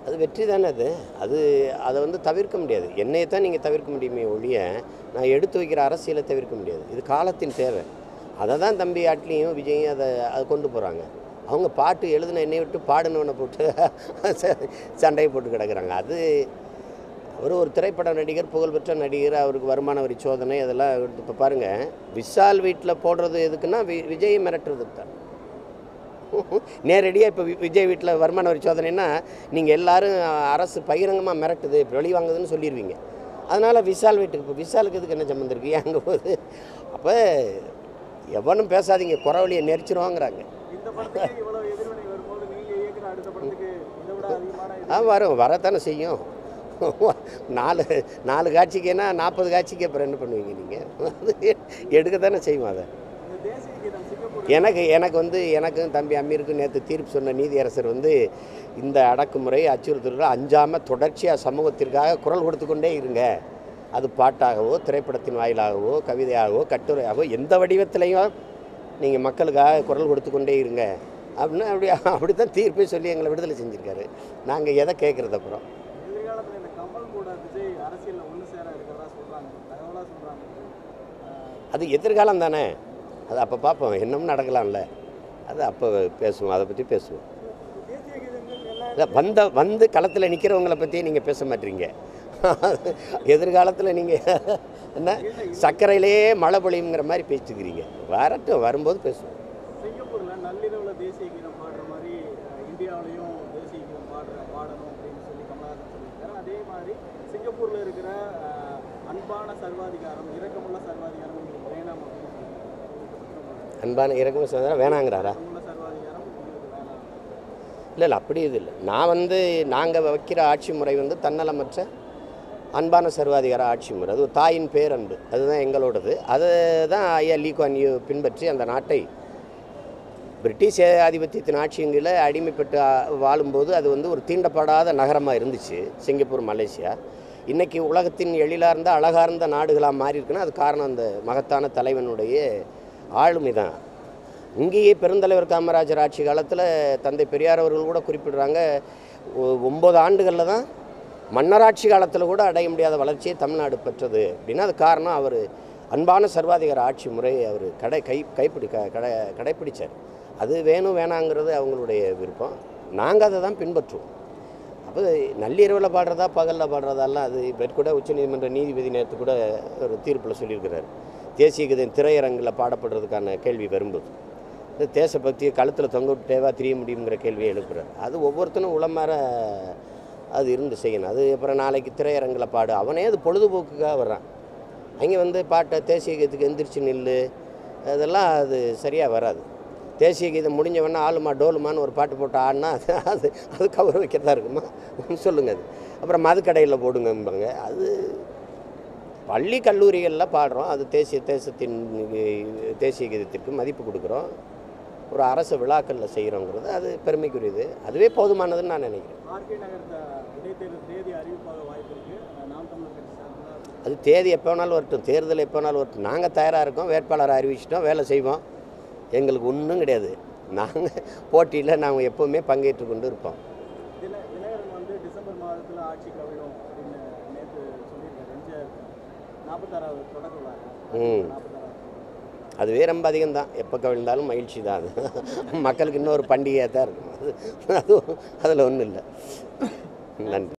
அது வெற்றி தானே அது அது அதை வந்து தவிர்க்க முடியாது என்னையை தான் நீங்கள் தவிர்க்க முடியுமே ஒழிய நான் எடுத்து வைக்கிற அரசியலை தவிர்க்க முடியாது இது காலத்தின் தேவை அதை தான் தம்பி அட்லியும் விஜயும் அதை அதை கொண்டு போகிறாங்க அவங்க பாட்டு எழுதின என்னை விட்டு பாடினவனை போட்டு ச- சண்டையை போட்டு கிடக்குறாங்க அது அவர் ஒரு திரைப்பட நடிகர் புகழ்பெற்ற நடிகர் அவருக்கு வருமான வரி சோதனை அதெல்லாம் இப்போ பாருங்கள் விஷால் வீட்டில் போடுறது எதுக்குன்னா வி விஜயை மிரட்டுறதுக்கு தான் நேரடியாக இப்போ விஜய் வீட்டில் வருமான வரி சோதனைன்னா நீங்கள் எல்லாரும் அரசு பகிரங்கமாக மிரட்டுது இப்போ வெளி வாங்குதுன்னு சொல்லிடுவீங்க அதனால் விஷால் வீட்டுக்கு இப்போ விஷாலுக்கு இதுக்கு என்ன சம்மந்தம் இருக்குது ஏன் அங்கே போகுது அப்போ எவனும் பேசாதீங்க குறவழியை நெரிச்சிருவாங்கிறாங்க இந்த படத்துக்கு இவ்வளவு எதிர்வினை வரும்போது நீங்க இயக்குற அடுத்த படத்துக்கு இதை விட அதிகமான இது- ஆ வரும் வரத்தானே செய்யும் நாலு நாலு காட்சிக்குன்னா நாற்பது காட்சிக்கு அப்புறம் என்ன பண்ணுவீங்க நீங்கள் எடுக்க தானே செய்வோம் அதை இந்த தேசிய கீதம் சிங்கப்பூர் எனக்கு எனக்கு வந்து எனக்கும் தம்பி அமீருக்கும் நேற்று தீர்ப்பு சொன்ன நீதியரசர் வந்து இந்த அடக்குமுறை அச்சுறுத்தல்கள் அஞ்சாமல் தொடர்ச்சியாக சமூகத்திற்காக குரல் கொடுத்து கொண்டே இருங்க அது பாட்டாகவோ திரைப்படத்தின் வாயிலாகவோ கவிதையாகவோ கட்டுரையாகவோ எந்த வடிவத்திலையும் நீங்கள் மக்களுக்காக குரல் கொடுத்து கொண்டே இருங்க அப்படின்னு அப்படி அப்படி தான் தீர்ப்பே சொல்லி எங்களை விடுதலை செஞ்சுருக்காரு நாங்கள் எதை கேட்குறது அப்புறம் எதிர்காலத்துல இந்த கமல் கூட விஜய் அரசியல்ல ஒண்ணு சேர இருக்கிறதா சொல்றாங்க தகவலா சொல்றாங்க அஹ் அது எதிர்காலம் தானே அது அப்போ பார்ப்போம் என்னமும் நடக்கலாம்ல அது அப்போ பேசுவோம் அதை பற்றி பேசுவோம் தேசிய கீதங்கள் எல்லாம் இல்லை வந்த வந்து களத்தில் நிற்கிறவங்கள பற்றி நீங்கள் பேச மாட்டீங்க எதிர்காலத்தில் நீங்கள் என்ன சர்க்கரையிலேயே மழை பொழியுங்கிற மாதிரி பேசிட்டுக்கிறீங்க வரட்டும் வரும்போது பேசுவோம் சிங்கப்பூர்ல நள்ளிரவுல தேசிய கீதம் பாடுற மாதிரி அஹ், இந்தியாவுலயும் தேசிய கீதம் பாடுற பாடணும் அப்படின்னு சொல்லி கமலஹாசன் சொல்லியிருக்காரு அதே மாதிரி சிங்கப்பூர்ல இருக்கிற அஹ், அன்பான சர்வாதிகாரம் இரக்கமுள்ள சர்வாதிகாரம் உங்களுக்கு வேணாம் அப்படின்னு சொல்லியிருக்காரு. அன்பான இறக்குமதி சகோதரர் வேணாங்கிறாரா இரக்கமுள்ள சர்வாதிகாரம் உங்களுக்கு வேணாம் இல்லை இல்லை அப்படி இது இல்லை நான் வந்து நாங்கள் வைக்கிற ஆட்சி முறை வந்து தன்னலமற்ற அன்பான சர்வாதிகார ஆட்சி முறை அது ஒரு தாயின் பேரன்பு அதுதான் எங்களோடது அதை தான் ஐயா லீ குவான் யூ பின்பற்றி அந்த நாட்டை பிரிட்டிஷ் ஆதிபத்தியத்தின் ஆட்சியங்களில் அடிமைப்பட்டு ஆ- வாழும்போது அது வந்து ஒரு தீண்டப்படாத நகரமாக இருந்துச்சு சிங்கப்பூர் மலேசியா இன்றைக்கி உலகத்தின் எழிலார்ந்த அழகார்ந்த நாடுகளாக மாறி இருக்குன்னா அது காரணம் அந்த மகத்தான தலைவனுடைய ஆளுமை தான் இங்கேயே பெருந்தலைவர் காமராஜர் ஆட்சி காலத்தில் தந்தை பெரியார் அவர்கள் கூட குறிப்பிடுறாங்க ஒ- ஒன்பது ஆண்டுகளில் தான் மன்னராட்சி காலத்தில் கூட அடைய முடியாத வளர்ச்சியை தமிழ்நாடு பெற்றது அப்படின்னா அது காரணம் அவர் அன்பான சர்வாதிகார ஆட்சி முறையை அவர் கடை கை கைப்பிடி க கடை கடைப்பிடிச்சார் அது வேணும் வேணாங்கிறது அவங்களுடைய விருப்பம் நாங்கள் அதை தான் பின்பற்றுவோம் அப்போ நள்ளிரவில் பாடுறதா பகலில் பாடுறதாலாம் அது இப்போ கூட உச்சநீதிமன்ற நீதிபதி நேற்று கூட ஒரு தீர்ப்பில் சொல்லியிருக்கிறார் தேசிய கீதம் திரையரங்கில் பாடப்படுறதுக்கான கேள்வி வரும்போது இந்த தேசபக்தியை கழுத்தில் தொங்க விட்டேவா திரிய முடியுங்கிற கேள்வியை எழுப்புறார் அது ஒவ்வொருத்தனும் உளமாற அது இருந்து செய்யணும் அது அப்புறம் நாளைக்கு திரையரங்கில் பாடு அவனே அது பொழுதுபோக்குக்காக வர்றான் அங்கே வந்து பாட்டை தேசிய கீதத்துக்கு எந்திரிச்சு நில்லு அதெல்லாம் அது சரியாக வராது தேசிய கீதம் முடிஞ்சவொடனே ஆளுமா டோலுமான்னு ஒரு பாட்டு போட்டு ஆடினா அது அது அது கவர் வைக்கிறதா இருக்குமா சொல்லுங்கள் அது அப்புறம் மதுக்கடையில் போடுங்கம்பாங்க அது பள்ளி கல்லூரிகளில் பாடுறோம் அது தேசிய தேசத்தின் அஹ், தேசிய கீதத்திற்கு மதிப்பு கொடுக்குறோம் ஒரு அரசு விழாக்களில் செய்கிறோங்கிறது அது பெருமைக்குரியது அதுவே போதுமானதுன்னு நான் நினைக்கிறேன் ஆர்கே நகர் த- இடைத்தேர்தல் தேதி அறிவிப்பாக வாய்ப்பு இருக்கு அஹ் நாம் தமிழர் கட்சி சார்பில் அது தேதி எப்போ வேணாலும் வரட்டும் தேர்தல் எப்போ வேணாலும் வரட்டும் நாங்கள் தயாராக இருக்கோம் வேட்பாளரை அறிவிச்சிட்டோம் வேலை செய்வோம் எங்களுக்கு ஒன்றும் கிடையாது நாங்கள் போட்டியில் நாங்கள் எப்போவுமே பங்கேற்று கொண்டு இருப்போம் தின தினகரன் வந்து டிசம்பர் மாதத்தில் ஆட்சி கவிழும் அப்படின்னு நேற்று சொல்லியிருக்காரு எம்ஜிஆர் நாற்பத்தாறாவது தொடக்க விழா ம். நாற்பத்தாறாவது அதுவே ரொம்ப அதிகம்தான் எப்போ கவிழ்ந்தாலும் மகிழ்ச்சி தான் அது மக்களுக்கு இன்னொரு பண்டிகையாக தான் இருக்கும் அது அதுவும் அதில் ஒன்றும் இல்லை நன்றி